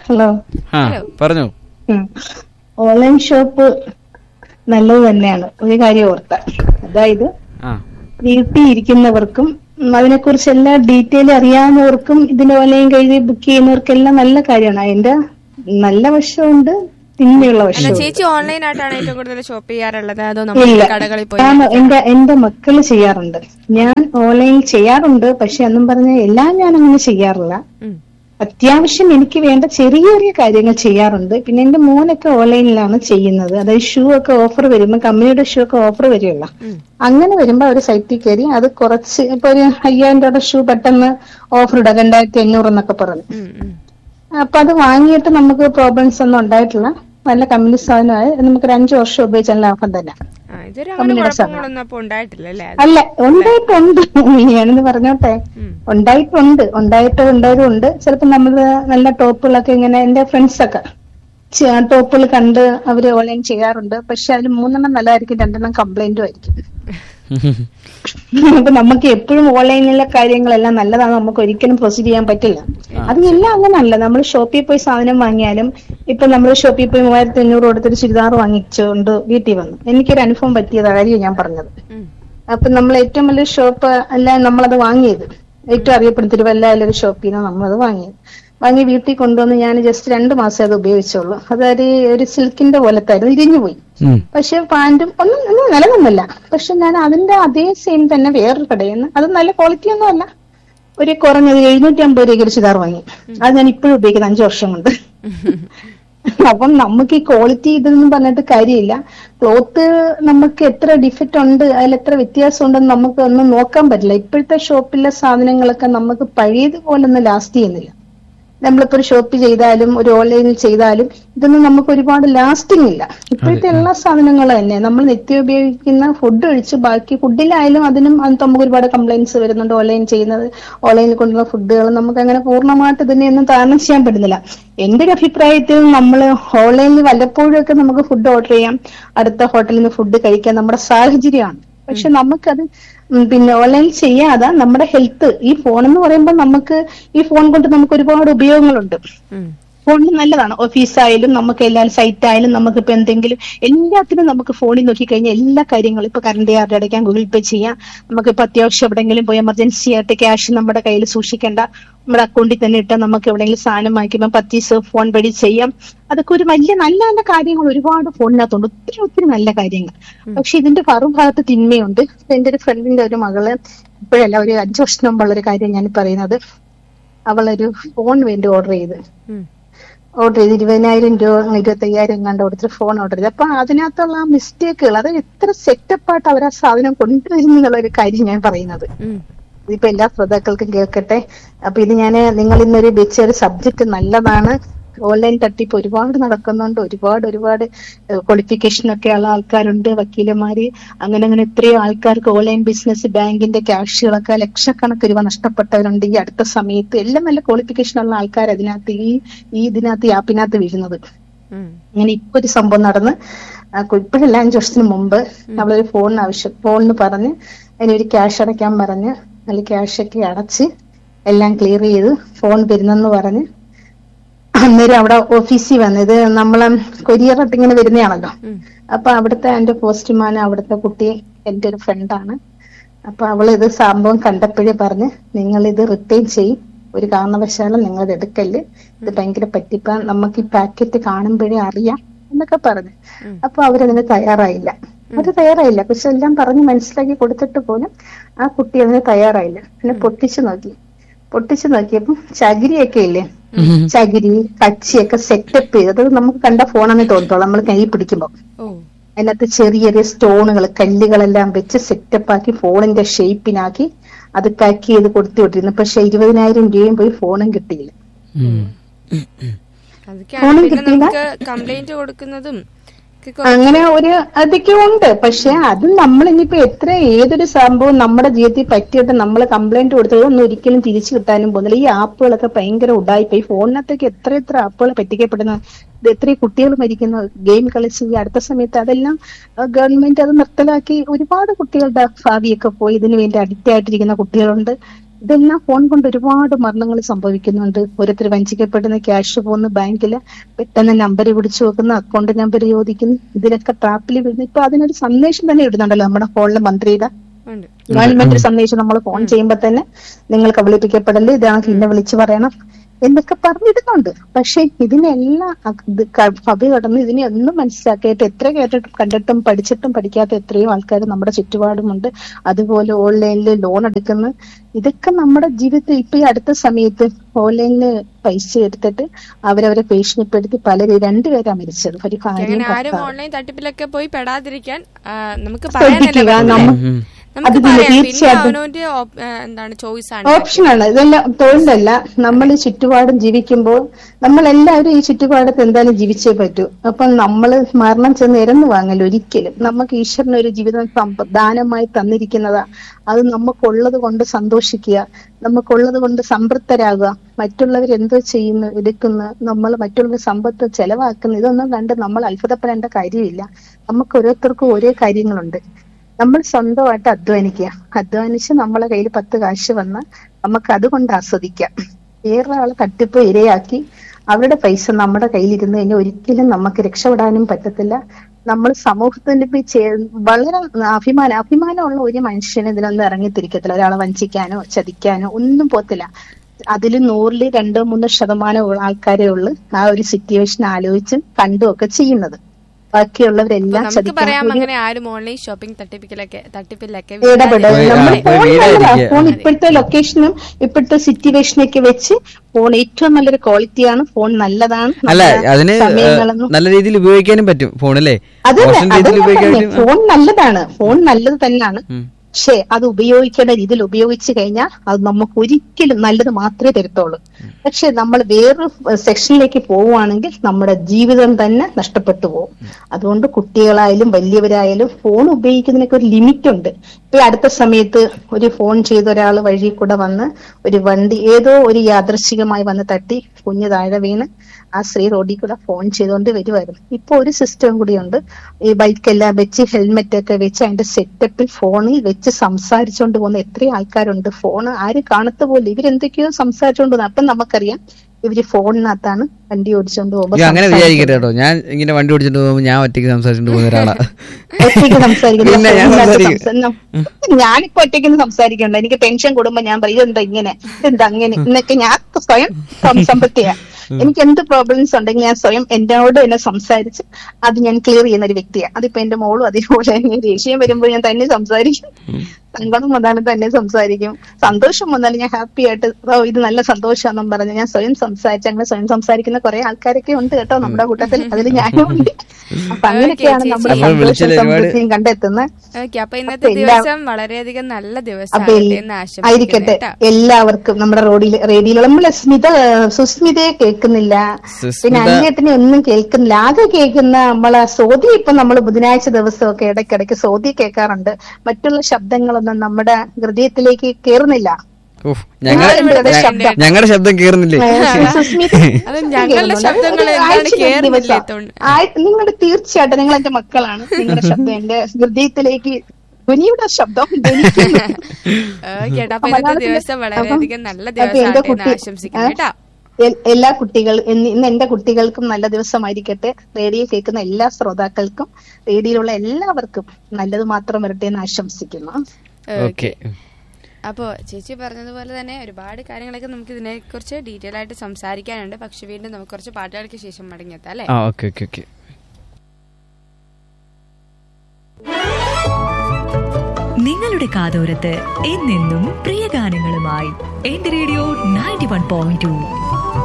Hello ആ പറഞ്ഞു ഉം. ഓൺലൈൻ ഷോപ്പ് നല്ലത് തന്നെയാണ് ഒരു കാര്യം ഓർത്ത അതായത് ആ വീട്ടിൽ ഇരിക്കുന്നവർക്കും ഉം, അതിനെക്കുറിച്ച് എല്ലാ ഡീറ്റെയിൽ അറിയാവുന്നവർക്കും ഇതിന് ഓൺലൈൻ കഴുകി ബുക്ക് ചെയ്യുന്നവർക്കെല്ലാം നല്ല കാര്യമാണ് അതിന്റെ നല്ല വശമുണ്ട് തിന്മയുള്ള അല്ല വശമുണ്ട് ചേച്ചി ഓൺലൈൻ ആയിട്ടാണ് ഏറ്റവും കൂടുതൽ ഷോപ്പ് ചെയ്യാറുള്ളത് അതോ നമ്മൾ ഇല്ല കടകളിൽ പോയി ഞാൻ എന്റെ എന്റെ മക്കള് ചെയ്യാറുണ്ട് ഞാൻ ഓൺലൈൻ ചെയ്യാറുണ്ട് പക്ഷെ എന്നും പറഞ്ഞ എല്ലാം ഞാൻ അങ്ങനെ ചെയ്യാറില്ല ഉം. അത്യാവശ്യം എനിക്ക് വേണ്ട ചെറിയ ചെറിയ കാര്യങ്ങൾ ചെയ്യാറുണ്ട് പിന്നെ എന്റെ മോനൊക്കെ ഓൺലൈനിലാണ് ചെയ്യുന്നത് അതായത് ഷൂ ഒക്കെ ഓഫർ വരുമ്പോൾ കമ്പനിയുടെ ഷൂ ഒക്കെ ഓഫർ വരുമല്ലോ ഉം. അങ്ങനെ വരുമ്പോ ഒരു സൈറ്റിൽ കയറി അത് കുറച്ച് ഇപ്പൊ ഒരു അയ്യായിരം രൂപയുടെ ഷൂ പെട്ടെന്ന് ഓഫർ ഇടാം രണ്ടായിരത്തി അഞ്ഞൂറ് എന്നൊക്കെ പറഞ്ഞു ഉം, ഉം. അപ്പൊ അത് വാങ്ങിയിട്ട് നമുക്ക് പ്രോബ്ലംസ് ഒന്നും ഉണ്ടായിട്ടില്ല നല്ല കമ്പനി സാധനമായി നമുക്ക് ഒരു അഞ്ചു വർഷം ഉപയോഗിച്ചാൽ ലാഭം തന്നെ ആ ഇതുവരെ അങ്ങനെ കുഴപ്പങ്ങളൊന്നും അപ്പൊ ഉണ്ടായിട്ടില്ല അല്ലേ അത് അല്ല ഉണ്ടായിട്ടുണ്ട് ഞാനെന്ന് പറഞ്ഞോട്ടെ ഉം. ഉണ്ടായിട്ടുണ്ട് ഉണ്ടായിട്ട് ഉണ്ടായതും ഉണ്ട് ചിലപ്പോ നമ്മള് നല്ല ടോപ്പുകളൊക്കെ ഇങ്ങനെ എന്റെ ഫ്രണ്ട്സ് ഒക്കെ ടോപ്പുകൾ കണ്ട് അവര് ഓൺലൈൻ ചെയ്യാറുണ്ട് പക്ഷെ അതിൽ മൂന്നെണ്ണം നല്ലതായിരിക്കും രണ്ടെണ്ണം കംപ്ലൈന്റും ആയിരിക്കും അപ്പൊ നമുക്ക് എപ്പോഴും ഓൺലൈനിലെ കാര്യങ്ങളെല്ലാം നല്ലതാണ് നമുക്ക് ഒരിക്കലും പ്രൊസീഡ് ചെയ്യാൻ പറ്റില്ല അത് എല്ലാം അങ്ങനല്ല നമ്മൾ ഷോപ്പിൽ പോയി സാധനം വാങ്ങിയാലും ഇപ്പൊ നമ്മൾ ഷോപ്പിൽ പോയി മൂവായിരത്തി അഞ്ഞൂറ് കൊടുത്തൊരു ചുരിദാർ വാങ്ങിച്ചുകൊണ്ട് വീട്ടിൽ വന്നു എനിക്കൊരു അനുഭവം പറ്റിയത് കാര്യം ഞാൻ പറഞ്ഞത് ഉം. അപ്പൊ നമ്മൾ ഏറ്റവും വലിയ ഷോപ്പ് അല്ല നമ്മളത് വാങ്ങിയത് ഏറ്റവും അറിയപ്പെടുന്ന തിരുവല്ലയിലെ ഒരു ഷോപ്പിൽ നിന്നാണ് നമ്മളത് വാങ്ങിയത് വാങ്ങി വീട്ടിൽ കൊണ്ടുവന്ന് ഞാൻ ജസ്റ്റ് രണ്ട് മാസം അത് ഉപയോഗിച്ചുള്ളൂ അതായത് ഈ ഒരു സിൽക്കിന്റെ പോലത്തെ ആയിരുന്നു ഇരിഞ്ഞു പോയി ഉം. പക്ഷെ പാന്റും ഒന്നും ഒന്നും നിലനിന്നില്ല പക്ഷെ ഞാൻ അതിന്റെ അതേ സെയിം തന്നെ വേറൊരു കടയിൽ നിന്ന് അത് നല്ല ക്വാളിറ്റി ഒന്നും അല്ല ഒരു കുറഞ്ഞത് എഴുന്നൂറ്റി അമ്പത് രൂപയ്ക്ക് ഒരു ചുരിദാർ വാങ്ങി അത് ഞാൻ ഇപ്പോഴും ഉപയോഗിക്കുന്നത് അഞ്ചു വർഷം കൊണ്ട് അപ്പം നമുക്ക് ഈ ക്വാളിറ്റി ഇതൊന്നും പറഞ്ഞിട്ട് കാര്യമില്ല ക്ലോത്ത് നമുക്ക് എത്ര ഡിഫക്റ്റ് ഉണ്ട് അതിൽ എത്ര വ്യത്യാസം ഉണ്ടെന്ന് നമുക്ക് ഒന്നും നോക്കാൻ പറ്റില്ല ഇപ്പോഴത്തെ ഷോപ്പിലെ സാധനങ്ങളൊക്കെ നമുക്ക് പഴയതുപോലെ ഒന്നും ലാസ്റ്റ് ചെയ്യുന്നില്ല നമ്മളിപ്പോ ഒരു ഷോപ്പ് ചെയ്താലും ഒരു ഓൺലൈനിൽ ചെയ്താലും ഇതൊന്നും നമുക്ക് ഒരുപാട് ലാസ്റ്റിംഗ് ഇല്ല ഇപ്പോഴത്തെ എല്ലാ സാധനങ്ങളും തന്നെ നമ്മൾ നിത്യം ഉപയോഗിക്കുന്ന ഫുഡ് ഒഴിച്ച് ബാക്കി ഫുഡിലായാലും അതിനും അത് നമുക്ക് ഒരുപാട് കംപ്ലൈന്റ്സ് വരുന്നുണ്ട് ഓൺലൈൻ ചെയ്യുന്നത് ഓൺലൈനിൽ കൊണ്ടുള്ള ഫുഡുകൾ നമുക്ക് അങ്ങനെ പൂർണ്ണമായിട്ട് ഇതിനെയൊന്നും തരണം ചെയ്യാൻ പറ്റുന്നില്ല എന്റെ ഒരു അഭിപ്രായത്തിൽ നമ്മൾ ഓൺലൈനിൽ വല്ലപ്പോഴും ഒക്കെ നമുക്ക് ഫുഡ് ഓർഡർ ചെയ്യാം അടുത്ത ഹോട്ടലിൽ നിന്ന് ഫുഡ് കഴിക്കാൻ നമ്മുടെ സാഹചര്യമാണ് പക്ഷെ നമുക്കത് ഉം പിന്നെ ഓൺലൈൻ ചെയ്യാതെ നമ്മുടെ ഹെൽത്ത് ഈ ഫോൺ എന്ന് പറയുമ്പോൾ നമുക്ക് ഈ ഫോൺ കൊണ്ട് നമുക്ക് ഒരുപാട് ഉപയോഗങ്ങളുണ്ട് ഉം. ഫോണിൽ നല്ലതാണ് ഓഫീസായാലും നമുക്ക് എല്ലാ സൈറ്റ് ആയാലും നമുക്ക് ഇപ്പൊ എന്തെങ്കിലും എല്ലാത്തിനും നമുക്ക് ഫോണിൽ നോക്കിക്കഴിഞ്ഞാൽ എല്ലാ കാര്യങ്ങളും ഇപ്പൊ കറണ്ട് ചാർജ് അടയ്ക്കാം ഗൂഗിൾ പേ ചെയ്യാം നമുക്ക് ഇപ്പൊ അത്യാവശ്യം എവിടെയെങ്കിലും പോയി എമർജൻസി ആയിട്ട് ക്യാഷ് നമ്മുടെ കയ്യിൽ സൂക്ഷിക്കേണ്ട നമ്മുടെ അക്കൗണ്ടിൽ തന്നെ ഇട്ടാൽ നമുക്ക് എവിടെയെങ്കിലും സാധനം വാങ്ങിക്കുമ്പോൾ പത്തീസ് ഫോൺ വഴി ചെയ്യാം അതൊക്കെ ഒരു വലിയ നല്ല നല്ല കാര്യങ്ങൾ ഒരുപാട് ഫോണിനകത്തുണ്ട് ഒത്തിരി ഒത്തിരി നല്ല കാര്യങ്ങൾ പക്ഷെ ഇതിന്റെ മറുഭാഗത്ത് തിന്മയുണ്ട് ഇപ്പൊ എന്റെ ഒരു ഫ്രണ്ടിന്റെ ഒരു മകള് ഇപ്പോഴല്ല ഒരു അഞ്ചു വർഷം മുമ്പുള്ള ഒരു കാര്യം ഞാൻ പറയുന്നത് അവളൊരു ഫോൺ വേണ്ടി ഓർഡർ ചെയ്ത് ഉം. ഓർഡർ ചെയ്ത് ഇരുപതിനായിരം രൂപ ഇരുപത്തയ്യായിരം എങ്ങാണ്ട് കൊടുത്തിട്ട് ഫോൺ ഓർഡർ ചെയ്ത് അപ്പൊ അതിനകത്തുള്ള ആ മിസ്റ്റേക്കുകൾ അത് എത്ര സെറ്റപ്പായിട്ട് അവർ ആ സാധനം കൊണ്ടുവരുന്നു എന്നുള്ള ഒരു കാര്യം ഞാൻ പറയുന്നത് ഉം. ഇതിപ്പോ എല്ലാ ശ്രോതാക്കൾക്കും കേൾക്കട്ടെ അപ്പൊ ഇത് ഞാൻ നിങ്ങൾ ഇന്നൊരു വെച്ച ഒരു സബ്ജക്ട് നല്ലതാണ് ഓൺലൈൻ തട്ടിപ്പ് ഒരുപാട് നടക്കുന്നുണ്ട് ഒരുപാട് ഒരുപാട് ക്വാളിഫിക്കേഷൻ ഒക്കെ ഉള്ള ആൾക്കാരുണ്ട് വക്കീലന്മാര് അങ്ങനെ അങ്ങനെ എത്രയോ ആൾക്കാർക്ക് ഓൺലൈൻ ബിസിനസ് ബാങ്കിന്റെ ക്യാഷുകളൊക്കെ ലക്ഷക്കണക്ക് രൂപ നഷ്ടപ്പെട്ടവരുണ്ട് ഈ അടുത്ത സമയത്ത് എല്ലാം നല്ല ക്വാളിഫിക്കേഷൻ ഉള്ള ആൾക്കാർ അതിനകത്ത് ഈ ഈ ഇതിനകത്ത് ഈ ആപ്പിനകത്ത് വീഴുന്നത് ഉം. അങ്ങനെ ഇപ്പൊ ഒരു സംഭവം നടന്ന് ആ കു- ഇപ്പോഴല്ല അഞ്ചു വർഷത്തിന് മുമ്പ് അവളൊരു ഫോണിന് ആവശ്യം ഫോണിന് പറഞ്ഞ് അതിനൊരു ക്യാഷ് അടയ്ക്കാൻ പറഞ്ഞ് അതിൽ ക്യാഷ് ഒക്കെ അടച്ച് എല്ലാം ക്ലിയർ ചെയ്ത് ഫോൺ വരുന്നെന്ന് പറഞ്ഞ് അന്നേരം അവിടെ ഓഫീസിൽ വന്ന് ഇത് നമ്മളെ കൊരിയർ ആയിട്ട് ഇങ്ങനെ വരുന്നതാണല്ലോ ഉം. അപ്പൊ അവിടുത്തെ എന്റെ പോസ്റ്റ്മാൻ അവിടുത്തെ കുട്ടി എന്റെ ഒരു ഫ്രണ്ടാണ് അപ്പൊ അവൾ ഇത് സംഭവം കണ്ടപ്പോഴേ പറഞ്ഞ് നിങ്ങൾ ഇത് റിട്ടേൺ ചെയ്യും ഒരു കാരണവശാലും നിങ്ങൾ ഇത് എടുക്കല്ല് ഇത് ഭയങ്കര പറ്റിപ്പ നമുക്ക് ഈ പാക്കറ്റ് കാണുമ്പോഴേ അറിയാം എന്നൊക്കെ പറഞ്ഞു ഉം. അപ്പൊ അവരതിന് തയ്യാറായില്ല അവര് തയ്യാറായില്ല പക്ഷെ എല്ലാം പറഞ്ഞ് മനസ്സിലാക്കി കൊടുത്തിട്ട് പോലും ആ കുട്ടി അതിന് തയ്യാറായില്ല പിന്നെ പൊട്ടിച്ചു നോക്കി പൊട്ടിച്ചു നോക്കിയപ്പോ ചകിരിയൊക്കെ ഇല്ലേ ചകിരി കച്ചിയൊക്കെ സെറ്റപ്പ് ചെയ്ത് അത് നമുക്ക് കണ്ട ഫോണെന്ന് തോന്നത്തോളൂ നമ്മൾ കൈ പിടിക്കുമ്പോ ഓ അതിനകത്ത് ചെറിയ ചെറിയ സ്റ്റോണുകൾ കല്ലുകളെല്ലാം വെച്ച് സെറ്റപ്പ് ആക്കി ഫോണിന്റെ ഷേപ്പിനാക്കി അത് പാക്ക് ചെയ്ത് കൊടുത്തു വിട്ടിരുന്നു പക്ഷെ ഇരുപതിനായിരം രൂപയും പോയി ഫോണും കിട്ടിയില്ല ഉം. അതൊക്കെയാണ് ഫോണും പിന്നെ കിട്ടിയില്ല? നമുക്ക് കംപ്ലൈന്റ് കൊടുക്കുന്നതും ഒക്കെ കൊ- അങ്ങനെ ഒരു അതൊക്കെ ഉണ്ട് പക്ഷെ അത് നമ്മൾ ഇനിയിപ്പോ എത്ര ഏതൊരു സംഭവം നമ്മുടെ ജീവിതത്തിൽ പറ്റിയിട്ട് നമ്മൾ കംപ്ലൈന്റ് കൊടുത്തത് ഒന്നും ഒരിക്കലും തിരിച്ചു കിട്ടാനും പോകുന്നില്ല ഈ ആപ്പുകളൊക്കെ ഭയങ്കര ഉടായിപ്പോ ഈ ഫോണിനകത്തേക്ക് എത്ര എത്ര ആപ്പുകൾ പറ്റിക്കപ്പെടുന്നു ഇത് എത്ര കുട്ടികൾ മരിക്കുന്നു ഗെയിം കളിച്ച് ഈ അടുത്ത സമയത്ത് അതെല്ലാം ഗവൺമെന്റ് അത് നിർത്തലാക്കി ഒരുപാട് കുട്ടികളുടെ ഭാവിയൊക്കെ പോയി ഇതിനു വേണ്ടി അഡിക്റ്റ് ആയിട്ടിരിക്കുന്ന കുട്ടികളുണ്ട് ഇതെല്ലാം ഫോൺ കൊണ്ട് ഒരുപാട് മരണങ്ങൾ സംഭവിക്കുന്നുണ്ട് ഓരോരുത്തർ വഞ്ചിക്കപ്പെടുന്ന ക്യാഷ് പോകുന്ന ബാങ്കില് പെട്ടെന്ന് നമ്പർ പിടിച്ചു വെക്കുന്ന അക്കൗണ്ട് നമ്പർ ചോദിക്കുന്നു ഇതിലൊക്കെ ട്രാപ്പിൽ വീഴുന്നു ഇപ്പൊ അതിനൊരു സന്ദേശം തന്നെ ഇടുന്നുണ്ടല്ലോ നമ്മുടെ ഫോണിലെ മന്ത്രിയുടെ ഉണ്ട് ഗവൺമെന്റ് സന്ദേശം നമ്മൾ ഫോൺ ചെയ്യുമ്പോ തന്നെ നിങ്ങൾ കബളിപ്പിക്കപ്പെടല് ഇതാണ് ഇന്നെ വിളിച്ചു പറയണം എന്നൊക്കെ പറഞ്ഞിടുന്നുണ്ട് പക്ഷെ ഇതിനെല്ലാം അക് ഇത് ക- കവി കടന്ന് ഇതിനെ ഒന്നും മനസ്സിലാക്കിയിട്ട് എത്ര കേട്ടിട്ടും കണ്ടിട്ടും പഠിച്ചിട്ടും പഠിക്കാത്ത എത്രയോ ആൾക്കാർ നമ്മുടെ ചുറ്റുപാടുമുണ്ട് അതുപോലെ ഓൺലൈനിൽ ലോൺ എടുക്കുന്ന ഇതൊക്കെ നമ്മുടെ ജീവിതത്തിൽ ഇപ്പൊ ഈ അടുത്ത സമയത്ത് ഓൺലൈനില് പൈസ എടുത്തിട്ട് അവരവരെ ഭീഷണിപ്പെടുത്തി പലരും രണ്ടുപേരാ മരിച്ചത് ഒരു ഭാര്യയും അങ്ങനെ ആരും ഭർത്താവും. ഓൺലൈൻ തട്ടിപ്പിലൊക്കെ പോയി പെടാതിരിക്കാൻ ആ, നമുക്ക് ശ്രദ്ധിക്കുക പറയാനല്ല നമ്മ നമുക്ക് അത് പറയാം പിന്നെ തീർച്ചയായിട്ടും അവനവന്റെ ഓപ്- ആ, എന്താണ് ചോയ്സ് ആണ് ഓപ്ഷനാണ് ഇതെല്ലാം തൊഴിലല്ല നമ്മൾ ഈ ചുറ്റുപാടും ജീവിക്കുമ്പോൾ നമ്മൾ എല്ലാവരും ഈ ചുറ്റുപാടത്ത് എന്തായാലും ജീവിച്ചേ പറ്റൂ അപ്പൊ നമ്മൾ മരണം ചെന്ന് ഇരന്നു വാങ്ങൽ ഒരിക്കലും നമുക്ക് ഈശ്വരന് ഒരു ജീവിതം സമ്പ- ദാനമായി തന്നിരിക്കുന്നതാ അത് നമുക്കുള്ളത് കൊണ്ട് സന്തോഷിക്കുക നമുക്കുള്ളത് കൊണ്ട് സംതൃപ്തരാകുക മറ്റുള്ളവർ എന്തോ ചെയ്യുന്നു എടുക്കുന്നു നമ്മൾ മറ്റുള്ളവർ സമ്പത്ത് ചെലവാക്കുന്നു ഇതൊന്നും കണ്ട് നമ്മൾ അത്ഭുതപ്പെടേണ്ട കാര്യമില്ല നമുക്ക് ഓരോരുത്തർക്കും ഓരോ കാര്യങ്ങളുണ്ട് നമ്മൾ സ്വന്തമായിട്ട് അധ്വാനിക്കുക അധ്വാനിച്ച് നമ്മളെ കയ്യിൽ പത്ത് കാശ് വന്ന് നമുക്ക് അതുകൊണ്ട് ആസ്വദിക്കാം വേറൊരാളെ തട്ടിപ്പ് ഇരയാക്കി അവരുടെ പൈസ നമ്മുടെ കയ്യിലിരുന്ന് കഴിഞ്ഞാൽ ഒരിക്കലും നമുക്ക് രക്ഷപ്പെടാനും പറ്റത്തില്ല നമ്മൾ സമൂഹത്തിൽ ഇപ്പൊ ഈ ചേ- വളരെ അഭിമാനം അഭിമാനമുള്ള ഒരു മനുഷ്യന് ഇതിനൊന്നും ഇറങ്ങിത്തിരിക്കത്തില്ല ഒരാളെ വഞ്ചിക്കാനോ ചതിക്കാനോ ഒന്നും പോത്തില്ല അതിൽ നൂറില് രണ്ടോ മൂന്നോ ശതമാനം ആൾക്കാരേ ഉള്ളൂ ആ ഒരു സിറ്റുവേഷൻ ആലോചിച്ചും കണ്ടും ഒക്കെ ചെയ്യുന്നത് ബാക്കിയുള്ളവരെല്ലാം നമുക്ക് ചതിക്കാൻ പറയാം ഒരു അങ്ങനെ ആരും ഓൺലൈൻ ഷോപ്പിംഗ് തട്ടിപ്പിക്കലൊക്കെ തട്ടിപ്പിലൊക്കെ ഇടപെടൽ വീഴാതിരിക്കുക. നമ്മൾ ആ, ഫോൺ വീഴാതിരിക്കുക. നല്ലതാ. ഫോൺ ഇപ്പോഴത്തെ ലൊക്കേഷനും ഇപ്പോഴത്തെ സിറ്റുവേഷനൊക്കെ വെച്ച് ഫോൺ ഏറ്റവും നല്ലൊരു ക്വാളിറ്റിയാണ് ഫോൺ നല്ലതാണ് അല്ല നമ്മുടെ അതിന് സമയങ്ങളൊന്നും നല്ല രീതിയിൽ ഉപയോഗിക്കാനും പറ്റും ഫോണല്ലേ അതല്ല മോശം രീതിയിൽ അതല്ല ഉപയോഗിക്കാൻ പറഞ്ഞെ. പറ്റും ഫോൺ നല്ലതാണ് ഫോൺ നല്ലത് തന്നെയാണ് ഉം. പക്ഷേ അത് ഉപയോഗിക്കേണ്ട രീതിയിൽ ഉപയോഗിച്ചു കഴിഞ്ഞാൽ അത് നമുക്ക് ഒരിക്കലും നല്ലത് മാത്രമേ തരത്തുള്ളൂ പക്ഷെ നമ്മൾ വേറൊരു സെക്ഷനിലേക്ക് പോവുകയാണെങ്കിൽ നമ്മുടെ ജീവിതം തന്നെ നഷ്ടപ്പെട്ടു പോകും അതുകൊണ്ട് കുട്ടികളായാലും വലിയവരായാലും ഫോൺ ഉപയോഗിക്കുന്നതിനൊക്കെ ഒരു ലിമിറ്റ് ഉണ്ട് ഇപ്പൊ ഈ അടുത്ത സമയത്ത് ഒരു ഫോൺ ചെയ്ത ഒരാൾ വഴി കൂടെ വന്ന് ഒരു വണ്ടി ഏതോ ഒരു യാദൃശികമായി വന്ന് തട്ടി കുഞ്ഞ് താഴെ വീണ് ആ സ്ത്രീ റോഡിൽ കൂടെ ഫോൺ ചെയ്തുകൊണ്ട് വരുമായിരുന്നു ഇപ്പൊ ഒരു സിസ്റ്റം കൂടിയുണ്ട് ഈ ബൈക്കെല്ലാം വെച്ച് ഹെൽമെറ്റ് ഒക്കെ വെച്ച് അതിന്റെ സെറ്റപ്പിൽ ഫോണിൽ വെച്ച് സംസാരിച്ചുകൊണ്ട് പോകുന്ന എത്ര ആൾക്കാരുണ്ട് ഫോൺ ആരും കാണത്ത പോലെ ഇവരെന്തൊക്കെയോ സംസാരിച്ചുകൊണ്ട് പോകുന്നത് അപ്പം നമുക്കറിയാം ഇവര് ഫോണിനകത്താണ് വണ്ടി ഓടിച്ചുകൊണ്ട് പോകുമ്പോൾ അയ്യോ, അങ്ങനെ വിചാരിക്കട്ടെ കേട്ടോ ഞാൻ ഇങ്ങനെ വണ്ടി ഓടിച്ചിട്ട് പോകുമ്പോൾ ഞാൻ ഒറ്റയ്ക്ക് സംസാരിച്ചിട്ട് പോകുന്ന ഒരാളാ ഒറ്റയ്ക്ക് സംസാരിക്കുന്ന ഇല്ല, ഞാൻ ഫോണിനകത്ത് സംസാരിക്കും. സംസാ- ഞാനിപ്പോ ഒറ്റയ്ക്ക് സംസാരിക്കണ്ട എനിക്ക് ടെൻഷൻ കൂടുമ്പോ ഞാൻ പറയും ഇതെന്താ ഇങ്ങനെ ഇതെന്താ അങ്ങനെ എന്നൊക്കെ ഞാൻ സ്വയം സംതൃപ്തിയാ എനിക്ക് എന്ത് പ്രോബ്ലംസ് ഉണ്ടെങ്കിൽ ഞാൻ സ്വയം എന്നോട് തന്നെ സംസാരിച്ച് അത് ഞാൻ ക്ലിയർ ചെയ്യുന്ന ഒരു വ്യക്തിയാണ് അതിപ്പോ എന്റെ മോളും അതേപോലെ തന്നെ ദേഷ്യം വരുമ്പോൾ ഞാൻ തന്നെ സംസാരിക്കും സങ്കടം വന്നാലും തന്നെ സംസാരിക്കും സന്തോഷം വന്നാലും ഞാൻ ഹാപ്പി ആയിട്ട് ഓ ഇത് നല്ല സന്തോഷമാണെന്നും പറഞ്ഞ് ഞാൻ സ്വയം സംസാരിച്ച് അങ്ങനെ സ്വയം സംസാരിക്കുന്ന കുറെ ആൾക്കാരൊക്കെ ഉണ്ട് കേട്ടോ നമ്മുടെ കൂട്ടത്തിൽ അതിൽ ഞാനും ഉണ്ട് അപ്പൊ അങ്ങനെയൊക്കെയാണ് ചേച്ചി. നമ്മുടെ അപ്പോൾ വിളിച്ചതിൽ സന്തോഷം ഒരുപാട് സമൃദ്ധിയും കണ്ടെത്തുന്നത് ഓക്കെ അപ്പൊ ഇന്നത്തെ അപ്പൊ എല്ലാ- ദിവസം വളരെയധികം നല്ല അപ്പൊ ദിവസമാകട്ടെ എൽ- എന്ന് ആയിരിക്കട്ടെ ആശംസിക്കുന്നു എല്ലാവർക്കും നമ്മുടെ റോഡിൽ റേഡിയോയിൽ നമ്മളെ സ്മിത സുസ്മിതയെ കേൾക്കുന്നില്ല സുസ്മിത- പിന്നെ അന്യത്തിനെ ഒന്നും കേൾക്കുന്നില്ല ആകെ കേൾക്കുന്ന നമ്മളെ സോതി ഇപ്പൊ നമ്മൾ ബുധനാഴ്ച ദിവസമൊക്കെ ഇടയ്ക്കിടയ്ക്ക് സോതി കേൾക്കാറുണ്ട് മറ്റുള്ള ശബ്ദങ്ങളൊന്നും നമ്മുടെ ഹൃദയത്തിലേക്ക് കേറുന്നില്ല ഉഫ്, ഞങ്ങ- ഞങ്ങളുടെ ഞ- ശബ്ദം. ഞങ്ങളുടെ ശബ്ദം കേറുന്നില്ലേ സുസ്മിത അത് ഞങ്ങളുടെ ശബ്ദങ്ങൾ ഒരു എന്താണ് ആഴ്ചയ്ക്ക് ഒരു കേറുന്നില്ലേ ദിവസം. തോന്നുന്നു. ആയി- നിങ്ങളുടെ തീർച്ചയായിട്ടും നിങ്ങൾ എന്റെ മക്കളാണ് നിങ്ങളുടെ ശബ്ദം എന്റെ ഹൃദയത്തിലേക്ക് ധ്വനിയുടെ ശബ്ദം ധ്വനിക്കുന്നു. ഓക്കെ അപ്പൊ ഇന്നത്തെ മലയാളത്തില് ദിവസം വളരെയധികം നല്ല അപ്പൊ എന്റെ ദിവസമാകട്ടെ എന്ന് കുട്ടി- ആശംസിക്കുന്നു ആ? കേട്ടോ എൽ- എല്ലാ കുട്ടികൾ ഇന്ന് ഇന്ന് എന്റെ കുട്ടികൾക്കും നല്ല ദിവസമായിരിക്കട്ടെ റേഡിയോ കേൾക്കുന്ന എല്ലാ ശ്രോതാക്കൾക്കും റേഡിയോയിലുള്ള എല്ലാവർക്കും നല്ലത് മാത്രം വരട്ടെ എന്ന് ആശംസിക്കുന്നു ഓക്കെ അപ്പോൾ ചേച്ചി പറഞ്ഞതുപോലെ തന്നെ ഒരുപാട് കാര്യങ്ങളൊക്കെ നമുക്ക് ഇതിനെ കുറിച്ച് ഡീറ്റെയിൽ ആയിട്ട് സംസാരിക്കാനുണ്ട് പക്ഷെ വീണ്ടും നമുക്ക് കുറച്ച് പാട്ടുകൾക്ക് ശേഷം മടങ്ങിയെത്താം അല്ലേ ആ ഓക്കെ ഓക്കെ ഓക്കെ നിങ്ങളുടെ കാതോരത്ത് എന്നെന്നും പ്രിയ ഗാനങ്ങളുമായി എന്റെ radio ninety one point to